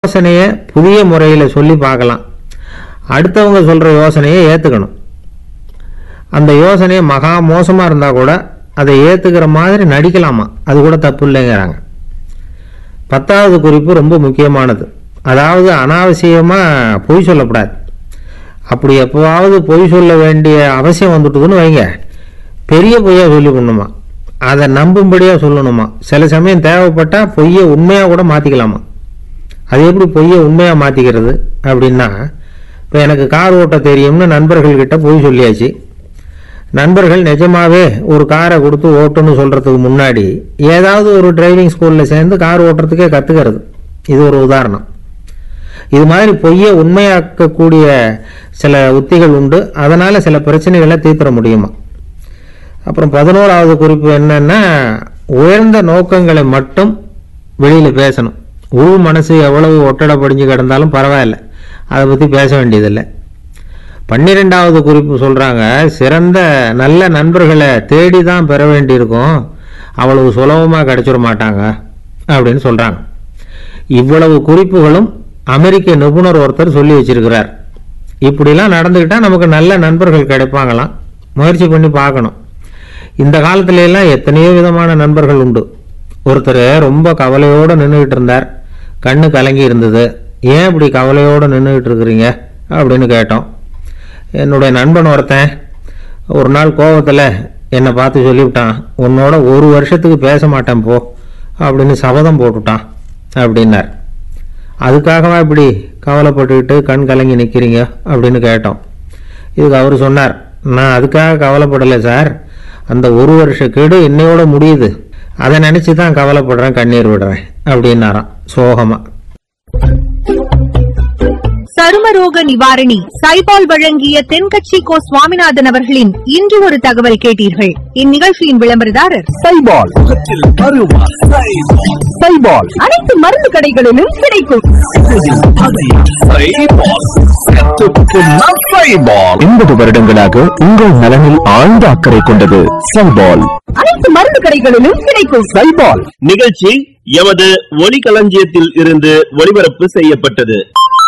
யோசனையை புதிய முறையில் சொல்லி பார்க்கலாம் அடுத்தவங்க சொல்கிற யோசனையை ஏற்றுக்கணும் அந்த யோசனையை மகா மோசமாக இருந்தால் கூட அதை ஏற்றுக்கிற மாதிரி நடிக்கலாமா அது கூட தப்பு இல்லைங்கிறாங்க பத்தாவது குறிப்பு ரொம்ப முக்கியமானது அதாவது அனாவசியமாக பொய் சொல்லக்கூடாது அப்படி எப்போவாவது பொய் சொல்ல வேண்டிய அவசியம் வந்துட்டுதுன்னு வைங்க பெரிய பொய்யா சொல்லி பண்ணணுமா அதை நம்பும்படியாக சொல்லணுமா சில சமயம் தேவைப்பட்டால் பொய்யை உண்மையாக கூட மாற்றிக்கலாமா அது எப்படி பொய்யை உண்மையாக மாற்றிக்கிறது அப்படின்னா இப்போ எனக்கு கார் ஓட்ட தெரியும்னு நண்பர்கள்கிட்ட பொய் சொல்லியாச்சு நண்பர்கள் நிஜமாவே ஒரு காரை கொடுத்து ஓட்டுன்னு சொல்கிறதுக்கு முன்னாடி ஏதாவது ஒரு டிரைவிங் ஸ்கூலில் சேர்ந்து கார் ஓட்டுறதுக்கே கற்றுக்கிறது இது ஒரு உதாரணம் இது மாதிரி பொய்யை உண்மையாக்கக்கூடிய சில உத்திகள் உண்டு அதனால் சில பிரச்சனைகளை தீர்த்திட முடியுமா அப்புறம் பதினோராவது குறிப்பு என்னன்னா உயர்ந்த நோக்கங்களை மட்டும் வெளியில் பேசணும் உள் மனசு எவ்வளவு ஒட்டடை படிஞ்சு கிடந்தாலும் பரவாயில்ல அதை பற்றி பேச வேண்டியதில்லை பன்னிரெண்டாவது குறிப்பு சொல்கிறாங்க சிறந்த நல்ல நண்பர்களை தேடி தான் பெற வேண்டியிருக்கும் அவ்வளவு சுலபமாக கிடைச்சிட மாட்டாங்க அப்படின்னு சொல்கிறாங்க இவ்வளவு குறிப்புகளும் அமெரிக்க நிபுணர் ஒருத்தர் சொல்லி வச்சிருக்கிறார் இப்படிலாம் நடந்துக்கிட்டால் நமக்கு நல்ல நண்பர்கள் கிடைப்பாங்களாம் முயற்சி பண்ணி பார்க்கணும் இந்த காலத்துல எல்லாம் எத்தனையோ விதமான நண்பர்கள் உண்டு ஒருத்தர் ரொம்ப கவலையோடு நின்றுக்கிட்டு இருந்தார் கண்ணு கலங்கி இருந்தது ஏன் இப்படி கவலையோடு நின்றுக்கிட்டு இருக்கிறீங்க அப்படின்னு கேட்டோம் என்னுடைய நண்பன் ஒருத்தன் ஒரு நாள் கோவத்தில் என்னை பார்த்து சொல்லிவிட்டான் உன்னோட ஒரு வருஷத்துக்கு பேச மாட்டேன் போ அப்படின்னு சபதம் போட்டுட்டான் அப்படின்னார் அதுக்காகவா இப்படி கவலைப்பட்டுக்கிட்டு கண் கலங்கி நிற்கிறீங்க அப்படின்னு கேட்டோம் இதுக்கு அவர் சொன்னார் நான் அதுக்காக கவலைப்படலை சார் அந்த ஒரு வருஷ கேடு என்னையோட முடியுது அதை நினச்சி தான் கவலைப்படுறேன் கண்ணீர் விடுறேன் அப்படின்னாராம் சோகமாக சருமரோக நிவாரணி சைபால் வழங்கிய தென்கட்சி கோ சுவாமிநாதன் அவர்களின் இன்று ஒரு தகவல் கேட்டீர்கள் இந்நிகழ்ச்சியின் விளம்பரதாரர் சைபால் முகத்தில் அருவா சைபால் அனைத்து மருந்து கடைகளிலும் கிடைக்கும் எண்பது வருடங்களாக உங்கள் நலனில் ஆழ்ந்த அக்கறை கொண்டது சைபால் அனைத்து மருந்து கடைகளிலும் கிடைக்கும் சைபால் நிகழ்ச்சி எமது ஒலிகளஞ்சியத்தில் இருந்து ஒளிபரப்பு செய்யப்பட்டது